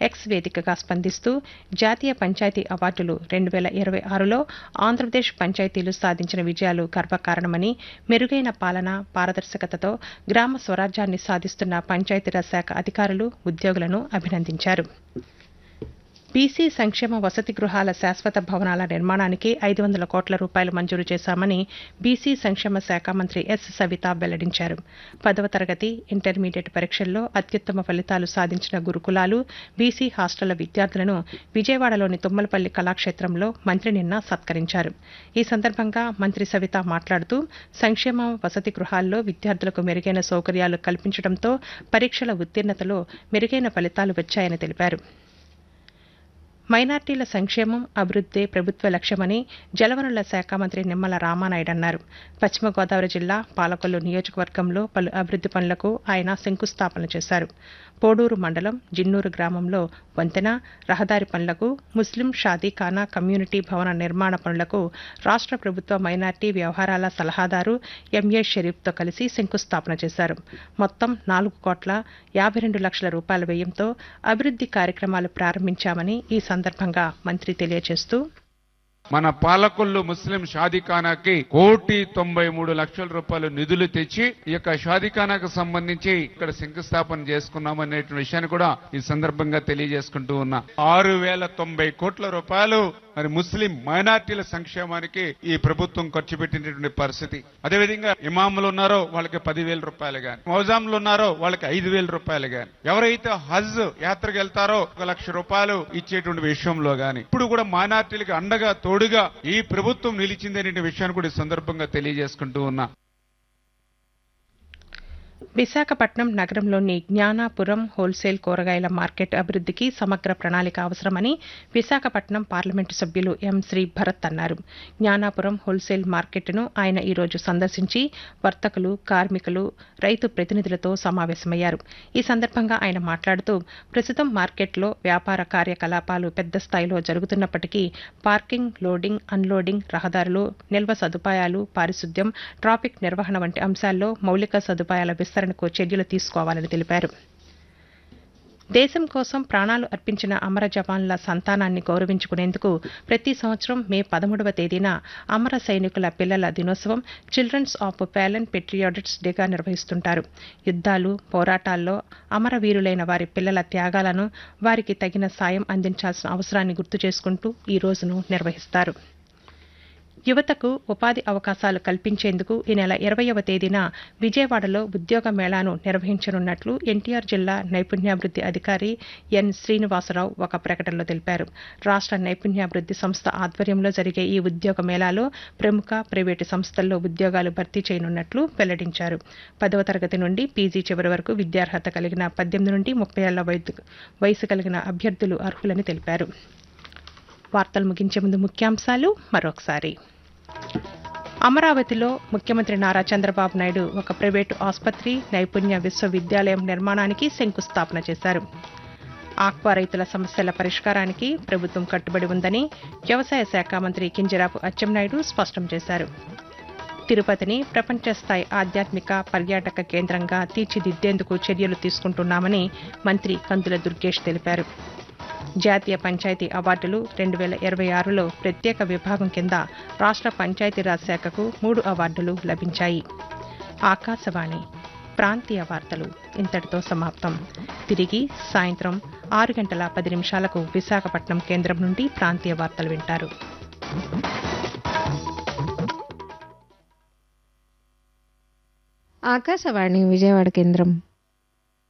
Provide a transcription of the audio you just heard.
X వేదికగా స్పందిస్తూ జాతీయ పంచాయతీ అవార్డులు రెండు వేల ఇరవై ఆరులో ఆంధ్రప్రదేశ్ పంచాయతీలు సాధించిన విజయాలు గర్వకారణమని మెరుగైన పాలన పారదర్శకతతో గ్రామ స్వరాజ్యాన్ని సాధిస్తున్న పంచాయతీరాజ్ శాఖ అధికారులు ఉద్యోగులను అభినందించారు బీసీ సంక్షేమ వసతి గృహాల శాశ్వత భవనాల నిర్మాణానికి ఐదు వందల కోట్ల రూపాయలు మంజూరు చేశామని బీసీ సంక్షేమ శాఖ మంత్రి ఎస్ సవిత వెల్లడించారు పదవ తరగతి ఇంటర్మీడియట్ పరీక్షల్లో అత్యుత్తమ ఫలితాలు సాధించిన గురుకులాలు బీసీ హాస్టళ్ల విద్యార్థులను విజయవాడలోని తుమ్మలపల్లి కళాక్షేత్రంలో మంత్రి నిన్న సత్కరించారు ఈ సందర్భంగా మంత్రి సవిత మాట్లాడుతూ సంక్షేమ వసతి గృహాల్లో విద్యార్థులకు మెరుగైన సౌకర్యాలు కల్పించడంతో పరీక్షల ఉత్తీర్ణతలో మెరుగైన ఫలితాలు వచ్చాయని తెలిపారు మైనార్టీల సంక్షేమం అభివృద్దే ప్రభుత్వ లక్ష్యమని జలవనరుల శాఖ మంత్రి నిమ్మల రామానాయుడు అన్నారు పశ్చిమ గోదావరి జిల్లా పాలకొల్లు నియోజకవర్గంలో పలు అభివృద్ది పనులకు ఆయన శంకుస్థాపన చేశారు పోడూరు మండలం జిన్నూరు గ్రామంలో వంతెన రహదారి పనులకు ముస్లిం షాదీఖానా కమ్యూనిటీ భవన నిర్మాణ పనులకు రాష్ట్ర ప్రభుత్వ మైనార్టీ వ్యవహారాల సలహాదారు ఎంఏ షరీఫ్తో కలిసి శంకుస్థాపన చేశారు మొత్తం నాలుగు కోట్ల యాభై రెండు లక్షల రూపాయల వ్యయంతో అభివృద్ది కార్యక్రమాలు ప్రారంభించామని ఈ సందర్భంగా మంత్రి తెలియజేస్తూ మన పాలకొల్లు ముస్లిం షాదీఖానాకి కోటి తొంభై మూడు లక్షల రూపాయలు నిధులు తెచ్చి ఈ యొక్క షాదీఖానాకు సంబంధించి ఇక్కడ శంకుస్థాపన చేసుకున్నాం అనే విషయాన్ని కూడా ఈ సందర్భంగా తెలియజేసుకుంటూ ఉన్నా ఆరు వేల తొంభై కోట్ల రూపాయలు మరి ముస్లిం మైనార్టీల సంక్షేమానికి ఈ ప్రభుత్వం ఖర్చు పెట్టినటువంటి పరిస్థితి అదేవిధంగా ఇమాములు ఉన్నారో వాళ్ళకి పదివేల రూపాయలు గాని మౌజాంలు ఉన్నారో వాళ్ళకి ఐదు వేల రూపాయలు గాని ఎవరైతే హజ్ యాత్రకు వెళ్తారో ఒక లక్ష రూపాయలు ఇచ్చేటువంటి విషయంలో గాని ఇప్పుడు కూడా మైనార్టీలకు అండగా తోడుగా ఈ ప్రభుత్వం నిలిచిందనే విషయాన్ని కూడా ఈ సందర్భంగా తెలియజేసుకుంటూ ఉన్నా విశాఖపట్నం నగరంలోని జ్ఞానాపురం హోల్సేల్ కూరగాయల మార్కెట్ అభివృద్ధికి సమగ్ర ప్రణాళిక అవసరమని విశాఖపట్నం పార్లమెంటు సభ్యులు ఎం శ్రీ భరత్ అన్నారు జ్ఞానాపురం హోల్సేల్ మార్కెట్ను ఆయన ఈరోజు సందర్శించి వర్తకులు కార్మికులు రైతు ప్రతినిధులతో సమావేశమయ్యారు ఈ సందర్భంగా ఆయన మాట్లాడుతూ ప్రస్తుతం మార్కెట్లో వ్యాపార కార్యకలాపాలు పెద్ద స్థాయిలో జరుగుతున్నప్పటికీ పార్కింగ్ లోడింగ్ అన్లోడింగ్ రహదారులు నిల్వ సదుపాయాలు పారిశుద్ధ్యం ట్రాఫిక్ నిర్వహణ వంటి అంశాల్లో మౌలిక సదుపాయాల విస్తరణకు చర్యలు తీసుకోవాలని తెలిపారు దేశం కోసం ప్రాణాలు అర్పించిన అమర జవాన్ల సంతానాన్ని గౌరవించుకునేందుకు ప్రతి సంవత్సరం మే పదమూడవ తేదీన అమర సైనికుల పిల్లల దినోత్సవం చిల్డ్రన్స్ ఆఫ్ ప్యాలెన్ పెట్రియాటిక్స్ డేగా నిర్వహిస్తుంటారు యుద్ధాలు పోరాటాల్లో అమరవీరులైన వారి పిల్లల త్యాగాలను వారికి తగిన సాయం అందించాల్సిన అవసరాన్ని గుర్తు చేసుకుంటూ ఈ రోజును నిర్వహిస్తారు యువతకు ఉపాధి అవకాశాలు కల్పించేందుకు ఈ నెల ఇరవయవ తేదీన విజయవాడలో ఉద్యోగ మేళాను నిర్వహించనున్నట్లు ఎన్టీఆర్ జిల్లా నైపుణ్యాభివృద్ది అధికారి ఎన్ శ్రీనివాసరావు ఒక ప్రకటనలో తెలిపారు రాష్ట్ర నైపుణ్యాభివృద్ది సంస్థ ఆధ్వర్యంలో జరిగే ఈ ఉద్యోగ మేళాలో ప్రముఖ ప్రైవేటు సంస్థల్లో ఉద్యోగాలు భర్తీ చేయనున్నట్లు వెల్లడించారు పదవ తరగతి నుండి పీజీ చివరి వరకు విద్యార్హత కలిగిన పద్దెనిమిది నుండి ముప్పై ఏళ్ల వయసు కలిగిన అభ్యర్థులు అర్హులని తెలిపారు వార్తలు ముగించే ముందు ముఖ్యాంశాలు మరొకసారి అమరావతిలో ముఖ్యమంత్రి నారా చంద్రబాబు నాయుడు ఒక ప్రైవేటు ఆసుపత్రి నైపుణ్య విశ్వవిద్యాలయం నిర్మాణానికి శంకుస్థాపన చేశారు ఆక్వా రైతుల సమస్యల పరిష్కారానికి ప్రభుత్వం కట్టుబడి ఉందని వ్యవసాయ శాఖ మంత్రి కింజరాపు అచ్చెన్నాయుడు స్పష్టం చేశారు తిరుపతిని ప్రపంచ స్థాయి ఆధ్యాత్మిక పర్యాటక కేంద్రంగా తీర్చిదిద్దేందుకు చర్యలు తీసుకుంటున్నామని మంత్రి కందుల దుర్గేష్ తెలిపారు జాతీయ పంచాయతీ అవార్డులు రెండు వేల ఇరవై ఆరులో ప్రత్యేక విభాగం కింద రాష్ట్ర పంచాయతీరాజ్ శాఖకు మూడు అవార్డులు లభించాయి ఆకాశవాణి ప్రాంతీయ వార్తలు ఇంతటితో సమాప్తం తిరిగి సాయంత్రం ఆరు గంటల పది నిమిషాలకు విశాఖపట్నం కేంద్రం నుండి ప్రాంతీయ వార్తలు వింటారు ఆకాశవాణి విజయవాడ కేంద్రం